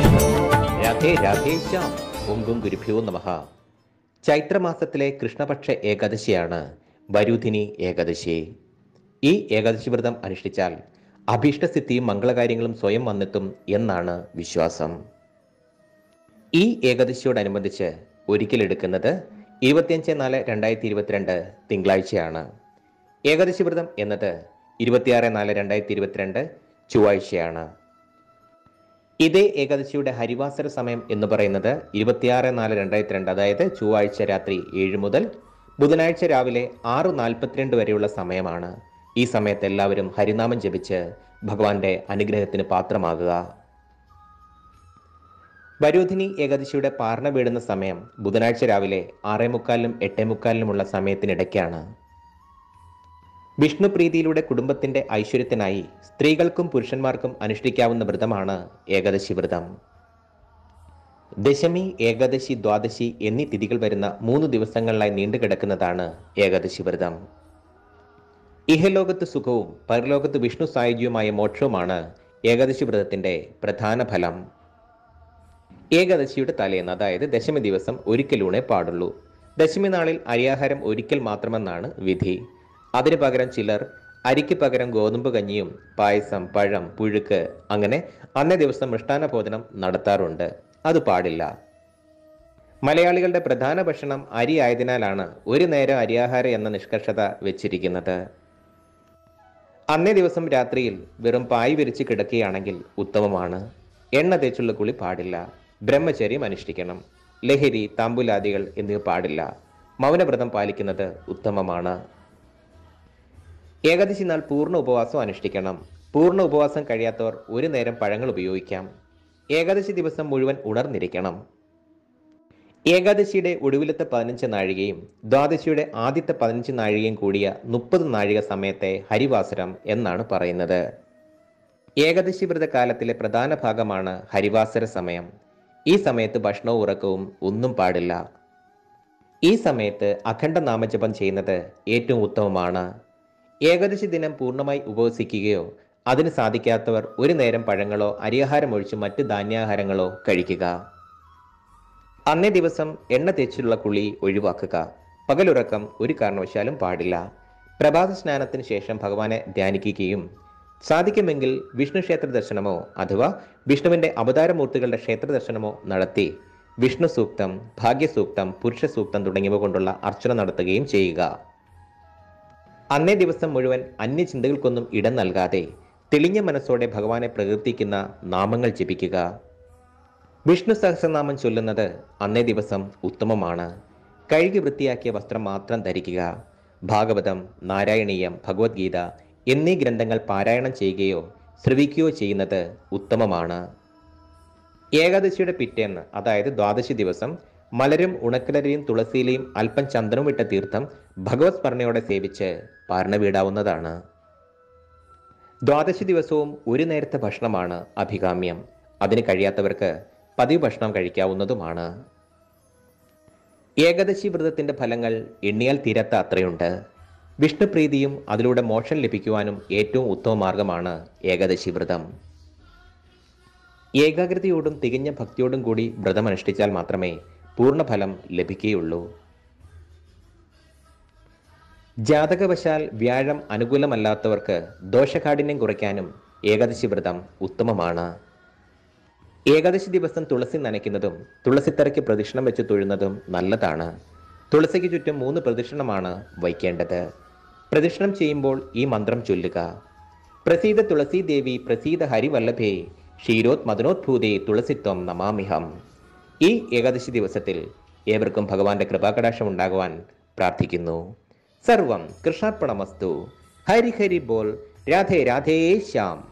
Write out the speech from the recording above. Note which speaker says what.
Speaker 1: രാധേ രാധേശ്യാം ഓങ്കും ഗുരുഭ്യോ നമഃ ചൈത്രമാസത്തിലെ കൃഷ്ണപക്ഷ ഏകാദശിയാണ് വരൂധിനി ഏകാദശി ഈ ഏകാദശി വ്രതം അനുഷ്ഠിച്ചാൽ അഭീഷ്ടസിദ്ധിയും മംഗളകാര്യങ്ങളും സ്വയം വന്നെത്തും എന്നാണ് വിശ്വാസം ഈ ഏകാദശിയോടനുബന്ധിച്ച് ഒരിക്കലെടുക്കുന്നത് ഇരുപത്തിയഞ്ച് നാല് രണ്ടായിരത്തി ഇരുപത്തിരണ്ട് തിങ്കളാഴ്ചയാണ് ഏകാദശി വ്രതം എന്നത് ഇരുപത്തിയാറ് നാല് രണ്ടായിരത്തി ഇരുപത്തിരണ്ട് ചൊവ്വാഴ്ചയാണ് ഇതേ ഏകാദശിയുടെ ഹരിവാസര സമയം എന്ന് പറയുന്നത് ഇരുപത്തിയാറ് നാല് രണ്ടായിരത്തി രണ്ട് അതായത് ചൊവ്വാഴ്ച രാത്രി ഏഴ് മുതൽ ബുധനാഴ്ച രാവിലെ ആറ് നാൽപ്പത്തിരണ്ട് വരെയുള്ള സമയമാണ് ഈ സമയത്ത് എല്ലാവരും ഹരിനാമം ജപിച്ച് ഭഗവാന്റെ അനുഗ്രഹത്തിന് പാത്രമാകുക വരൂധിനി ഏകാദശിയുടെ പാർണ വീടുന്ന സമയം ബുധനാഴ്ച രാവിലെ ആറേ മുക്കാലിനും എട്ടേ മുക്കാലിനുമുള്ള സമയത്തിനിടയ്ക്കാണ് വിഷ്ണുപ്രീതിയിലൂടെ കുടുംബത്തിന്റെ ഐശ്വര്യത്തിനായി സ്ത്രീകൾക്കും പുരുഷന്മാർക്കും അനുഷ്ഠിക്കാവുന്ന വ്രതമാണ് ഏകാദശി വ്രതം ദശമി ഏകാദശി ദ്വാദശി എന്നീ തിഥികൾ വരുന്ന മൂന്ന് ദിവസങ്ങളിലായി നീണ്ടുകിടക്കുന്നതാണ് ഏകാദശി വ്രതം ഇഹലോകത്ത് സുഖവും പരലോകത്ത് വിഷ്ണു സായുജ്യവുമായ മോക്ഷവുമാണ് ഏകാദശി വ്രതത്തിന്റെ പ്രധാന ഫലം ഏകാദശിയുടെ തലേന്ന് അതായത് ദശമി ദിവസം ഒരിക്കലൂണേ പാടുള്ളൂ ദശമി നാളിൽ അരിയാഹാരം ഒരിക്കൽ മാത്രമെന്നാണ് വിധി അതിനു പകരം ചിലർ അരിക്ക് പകരം ഗോതമ്പ് കഞ്ഞിയും പായസം പഴം പുഴുക്ക് അങ്ങനെ അന്നേ ദിവസം മൃഷ്ടാന ഭോജനം നടത്താറുണ്ട് അത് പാടില്ല മലയാളികളുടെ പ്രധാന ഭക്ഷണം അരി ആയതിനാലാണ് ഒരു നേരം അരിയാഹാരം എന്ന നിഷ്കർഷത വെച്ചിരിക്കുന്നത് അന്നേ ദിവസം രാത്രിയിൽ വെറും പായ് വിരിച്ച് കിടക്കുകയാണെങ്കിൽ ഉത്തമമാണ് എണ്ണ തേച്ചുള്ള കുളി പാടില്ല ബ്രഹ്മചര്യം അനുഷ്ഠിക്കണം ലഹരി താമ്പുലാദികൾ എന്നിവ പാടില്ല മൗനവ്രതം പാലിക്കുന്നത് ഉത്തമമാണ് ഏകാദശി നാൾ പൂർണ്ണ ഉപവാസം അനുഷ്ഠിക്കണം പൂർണ്ണ ഉപവാസം കഴിയാത്തവർ ഒരു നേരം പഴങ്ങൾ ഉപയോഗിക്കാം ഏകാദശി ദിവസം മുഴുവൻ ഉണർന്നിരിക്കണം ഏകാദശിയുടെ ഒടുവിലത്തെ പതിനഞ്ച് നാഴികയും ദ്വാദശിയുടെ ആദ്യത്തെ പതിനഞ്ച് നാഴികയും കൂടിയ മുപ്പത് നാഴിക സമയത്തെ ഹരിവാസരം എന്നാണ് പറയുന്നത് ഏകാദശി വ്രതകാലത്തിലെ പ്രധാന ഭാഗമാണ് ഹരിവാസര സമയം ഈ സമയത്ത് ഭക്ഷണവും ഉറക്കവും ഒന്നും പാടില്ല ഈ സമയത്ത് അഖണ്ഡ നാമജപം ചെയ്യുന്നത് ഏറ്റവും ഉത്തമമാണ് ഏകാദശി ദിനം പൂർണ്ണമായി ഉപവസിക്കുകയോ അതിന് സാധിക്കാത്തവർ ഒരു നേരം പഴങ്ങളോ അരിയാഹാരം ഒഴിച്ച് മറ്റ് ധാന്യാഹാരങ്ങളോ കഴിക്കുക അന്നേ ദിവസം എണ്ണ തേച്ചുള്ള കുളി ഒഴിവാക്കുക പകലുറക്കം ഒരു കാരണവശാലും പാടില്ല പ്രഭാത സ്നാനത്തിന് ശേഷം ഭഗവാനെ ധ്യാനിക്കുകയും സാധിക്കുമെങ്കിൽ വിഷ്ണു ക്ഷേത്ര ദർശനമോ അഥവാ വിഷ്ണുവിന്റെ അവതാരമൂർത്തികളുടെ ക്ഷേത്ര ദർശനമോ നടത്തി വിഷ്ണു സൂക്തം ഭാഗ്യസൂക്തം പുരുഷ സൂക്തം തുടങ്ങിയവ കൊണ്ടുള്ള അർച്ചന നടത്തുകയും ചെയ്യുക അന്നേ ദിവസം മുഴുവൻ അന്യചിന്തകൾക്കൊന്നും ഇടം നൽകാതെ തെളിഞ്ഞ മനസ്സോടെ ഭഗവാനെ പ്രകീർത്തിക്കുന്ന നാമങ്ങൾ ജപിക്കുക വിഷ്ണു സഹസ്രനാമം ചൊല്ലുന്നത് അന്നേ ദിവസം ഉത്തമമാണ് കഴുകി വൃത്തിയാക്കിയ വസ്ത്രം മാത്രം ധരിക്കുക ഭാഗവതം നാരായണീയം ഭഗവത്ഗീത എന്നീ ഗ്രന്ഥങ്ങൾ പാരായണം ചെയ്യുകയോ ശ്രവിക്കുകയോ ചെയ്യുന്നത് ഉത്തമമാണ് ഏകാദശിയുടെ പിറ്റേന്ന് അതായത് ദ്വാദശി ദിവസം മലരും ഉണക്കലരിയും തുളസിയിലെയും അല്പം ചന്ദനവും ഇട്ട തീർത്ഥം ഭഗവത് സ്മരണയോടെ സേവിച്ച് പാരണ വീടാവുന്നതാണ് ദ്വാദശി ദിവസവും ഒരു നേരത്തെ ഭക്ഷണമാണ് അഭികാമ്യം അതിന് കഴിയാത്തവർക്ക് പതിവ് ഭക്ഷണം കഴിക്കാവുന്നതുമാണ് ഏകാദശി വ്രതത്തിന്റെ ഫലങ്ങൾ എണ്ണിയാൽ തീരാത്ത അത്രയുണ്ട് വിഷ്ണുപ്രീതിയും അതിലൂടെ മോക്ഷം ലഭിക്കുവാനും ഏറ്റവും ഉത്തമ മാർഗമാണ് ഏകാദശി വ്രതം ഏകാഗ്രതയോടും തികഞ്ഞ ഭക്തിയോടും കൂടി വ്രതം അനുഷ്ഠിച്ചാൽ മാത്രമേ പൂർണ്ണഫലം ലഭിക്കുകയുള്ളൂ ജാതകവശാൽ വ്യാഴം അനുകൂലമല്ലാത്തവർക്ക് ദോഷകാഠിന്യം കുറയ്ക്കാനും ഏകാദശി വ്രതം ഉത്തമമാണ് ഏകാദശി ദിവസം തുളസി നനയ്ക്കുന്നതും തുളസിത്തറയ്ക്ക് പ്രദക്ഷിണം വെച്ച് തൊഴുന്നതും നല്ലതാണ് തുളസിക്ക് ചുറ്റും മൂന്ന് പ്രദക്ഷിണമാണ് വയ്ക്കേണ്ടത് പ്രദക്ഷിണം ചെയ്യുമ്പോൾ ഈ മന്ത്രം ചൊല്ലുക പ്രസീത തുളസി ദേവി പ്രസീത ഹരിവല്ലഭേ ക്ഷീരോത് മദനോദ്ഭൂതേ തുളസിത്വം നമാമിഹം ഈ ഏകാദശി ദിവസത്തിൽ ഏവർക്കും ഭഗവാന്റെ കൃപാകടാക്ഷം ഉണ്ടാകുവാൻ പ്രാർത്ഥിക്കുന്നു സർവം കൃഷ്ണാർപ്പണമസ്തു ഹരി ഹരി ബോൾ രാധേ രാധേ ശ്യാം